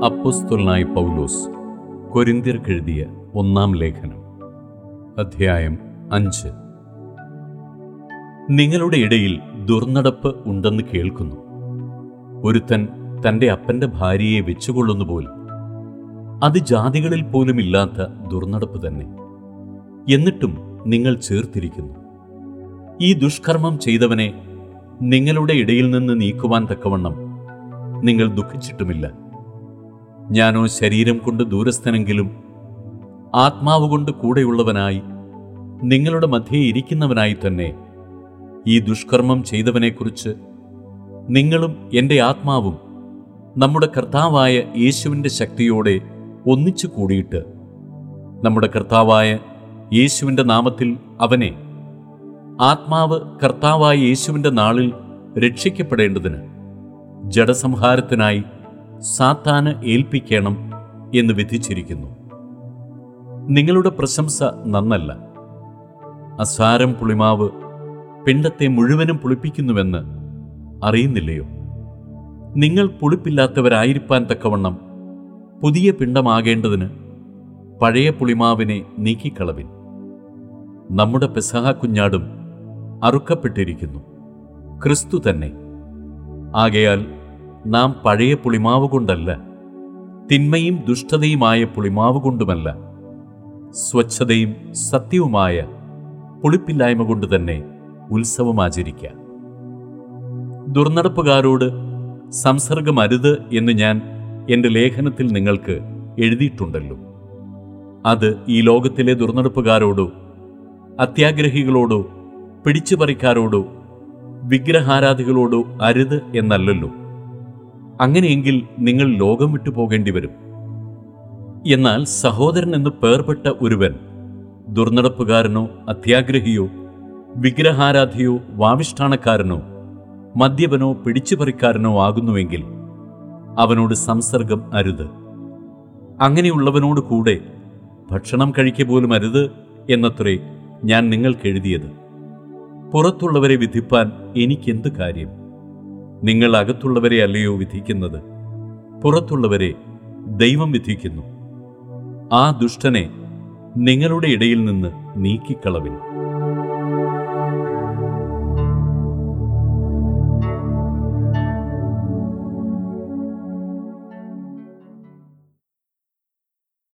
അപ്പസ്തുലനായ പൗലോസ് കൊരിന്ത്യർക്കെഴുതിയ ഒന്നാം ലേഖനം അധ്യായം അഞ്ച് നിങ്ങളുടെ ഇടയിൽ ദുർനടപ്പ് ഉണ്ടെന്ന് കേൾക്കുന്നു ഒരുത്തൻ തൻ്റെ അപ്പൻ്റെ ഭാര്യയെ വെച്ചുകൊള്ളുന്നുപോൽ അത് ജാതികളിൽ പോലും ഇല്ലാത്ത ദുർനടപ്പ് തന്നെ എന്നിട്ടും നിങ്ങൾ ചേർത്തിരിക്കുന്നു ഈ ദുഷ്കർമ്മം ചെയ്തവനെ നിങ്ങളുടെ ഇടയിൽ നിന്ന് നീക്കുവാൻ തക്കവണ്ണം നിങ്ങൾ ദുഃഖിച്ചിട്ടുമില്ല ഞാനോ ശരീരം കൊണ്ട് ദൂരസ്ഥനെങ്കിലും ആത്മാവ് കൊണ്ട് കൂടെയുള്ളവനായി നിങ്ങളുടെ മധ്യേ ഇരിക്കുന്നവനായി തന്നെ ഈ ദുഷ്കർമ്മം ചെയ്തവനെക്കുറിച്ച് നിങ്ങളും എൻ്റെ ആത്മാവും നമ്മുടെ കർത്താവായ യേശുവിൻ്റെ ശക്തിയോടെ ഒന്നിച്ചു കൂടിയിട്ട് നമ്മുടെ കർത്താവായ യേശുവിൻ്റെ നാമത്തിൽ അവനെ ആത്മാവ് കർത്താവായ യേശുവിൻ്റെ നാളിൽ രക്ഷിക്കപ്പെടേണ്ടതിന് ജഡസംഹാരത്തിനായി സാത്താന് ഏൽപ്പിക്കണം എന്ന് വിധിച്ചിരിക്കുന്നു നിങ്ങളുടെ പ്രശംസ നന്നല്ല അസാരം പുളിമാവ് പിണ്ടത്തെ മുഴുവനും പുളിപ്പിക്കുന്നുവെന്ന് അറിയുന്നില്ലയോ നിങ്ങൾ പുളിപ്പില്ലാത്തവരായിരിക്കാൻ തക്കവണ്ണം പുതിയ പിണ്ടമാകേണ്ടതിന് പഴയ പുളിമാവിനെ നീക്കിക്കളവിൻ നമ്മുടെ പെസഹ കുഞ്ഞാടും അറുക്കപ്പെട്ടിരിക്കുന്നു ക്രിസ്തു തന്നെ ആകയാൽ നാം പഴയ പുളിമാവ് കൊണ്ടല്ല തിന്മയും ദുഷ്ടതയുമായ പുളിമാവ് കൊണ്ടുമല്ല സ്വച്ഛതയും സത്യവുമായ പുളിപ്പില്ലായ്മ കൊണ്ട് തന്നെ ഉത്സവം ആചരിക്കാം ദുർനടപ്പുകാരോട് സംസർഗമരുത് എന്ന് ഞാൻ എൻ്റെ ലേഖനത്തിൽ നിങ്ങൾക്ക് എഴുതിയിട്ടുണ്ടല്ലോ അത് ഈ ലോകത്തിലെ ദുർനടപ്പുകാരോടോ അത്യാഗ്രഹികളോടോ പിടിച്ചുപറിക്കാരോടോ വിഗ്രഹാരാധികളോടോ അരുത് എന്നല്ലല്ലോ അങ്ങനെയെങ്കിൽ നിങ്ങൾ ലോകം വിട്ടു പോകേണ്ടി വരും എന്നാൽ സഹോദരൻ എന്ന് പേർപ്പെട്ട ഒരുവൻ ദുർനടപ്പുകാരനോ അത്യാഗ്രഹിയോ വിഗ്രഹാരാധിയോ വാവിഷ്ഠാണക്കാരനോ മദ്യപനോ പിടിച്ചുപറിക്കാരനോ ആകുന്നുവെങ്കിൽ അവനോട് സംസർഗം അരുത് അങ്ങനെയുള്ളവനോട് കൂടെ ഭക്ഷണം കഴിക്ക പോലും അരുത് എന്നത്രേ ഞാൻ നിങ്ങൾക്ക് എഴുതിയത് പുറത്തുള്ളവരെ വിധിപ്പാൻ എനിക്കെന്ത് കാര്യം നിങ്ങൾ അകത്തുള്ളവരെ അല്ലയോ വിധിക്കുന്നത് പുറത്തുള്ളവരെ ദൈവം വിധിക്കുന്നു ആ ദുഷ്ടനെ നിങ്ങളുടെ ഇടയിൽ നിന്ന് നീക്കിക്കളവിൻ